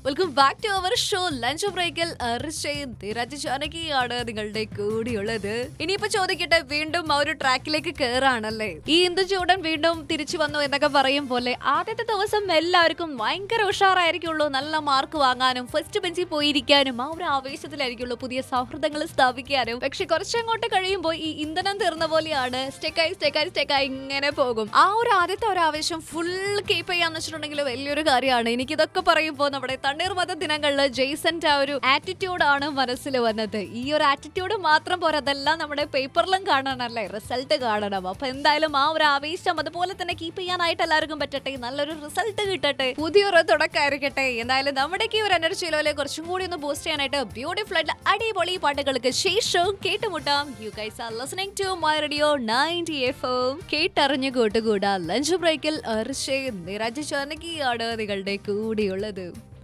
welcome back to our show lunch ബ്രേക്കിൽ തിരച്ച് ചാനകിയാണ് നിങ്ങളുടെ കൂടിയുള്ളത് ഇനിയിപ്പോ ചോദിക്കട്ടെ വീണ്ടും ആ ഒരു ട്രാക്കിലേക്ക് കേറാണല്ലേ ഈ ഇന്ദുചൂടൻ വീണ്ടും തിരിച്ചു വന്നു എന്നൊക്കെ പറയും പോലെ ആദ്യത്തെ ദിവസം എല്ലാവർക്കും ഭയങ്കര ഉഷാറായിരിക്കുള്ളൂ നല്ല മാർക്ക് വാങ്ങാനും ഫസ്റ്റ് ബെഞ്ചിൽ പോയിരിക്കാനും ആ ഒരു ആവേശത്തിലായിരിക്കുള്ളൂ പുതിയ സൗഹൃദങ്ങൾ സ്ഥാപിക്കാനും പക്ഷെ കുറച്ചങ്ങോട്ട് കഴിയുമ്പോൾ ഈ ഇന്ധനം തീർന്ന പോലെയാണ് സ്റ്റെക്കായി സ്റ്റെക്കായി സ്റ്റെക്കായി ഇങ്ങനെ പോകും ആ ഒരു ആദ്യത്തെ ഒരു ആവേശം ഫുൾ കീപ്പ് ചെയ്യാന്ന് വെച്ചിട്ടുണ്ടെങ്കിൽ വലിയൊരു കാര്യമാണ് എനിക്കിതൊക്കെ പറയുമ്പോൾ നമ്മുടെ തണ്ണീർമത ദിനങ്ങളിൽ ജെയ്സന്റെ ആ ഒരു ആറ്റിറ്റ്യൂഡ് ആണ് മനസ്സിൽ വന്നത് ഈ ഒരു ആറ്റിറ്റ്യൂഡ് മാത്രം പോരാ അതെല്ലാം നമ്മുടെ പേപ്പറിലും കാണണമല്ലേ റിസൾട്ട് കാണണം അപ്പൊ എന്തായാലും ആ ഒരു ആവേശം അതുപോലെ തന്നെ കീപ്പ് ചെയ്യാനായിട്ട് എല്ലാവർക്കും പറ്റട്ടെ നല്ലൊരു റിസൾട്ട് കിട്ടട്ടെ പുതിയൊരു തുടക്കമായിരിക്കട്ടെ എന്തായാലും നമ്മുടെയൊക്കെ ഈ ഒരു എനർജി ലെവലെ കുറച്ചും കൂടി ഒന്ന് ബൂസ്റ്റ് ചെയ്യാനായിട്ട് ബ്യൂട്ടിഫുൾ ആയിട്ടുള്ള അടിപൊളി പാട്ടുകൾക്ക് ശേഷം കേട്ടുമുട്ടാം you guys are listening to my radio 90 F M കേട്ടറിഞ്ഞു കൂട്ടുകൂടാ ലഞ്ച് ബ്രേക്കിൽ അർഷേ നിരജ് ചാനകിയാണ് നിങ്ങളുടെ കൂടെയുള്ളത്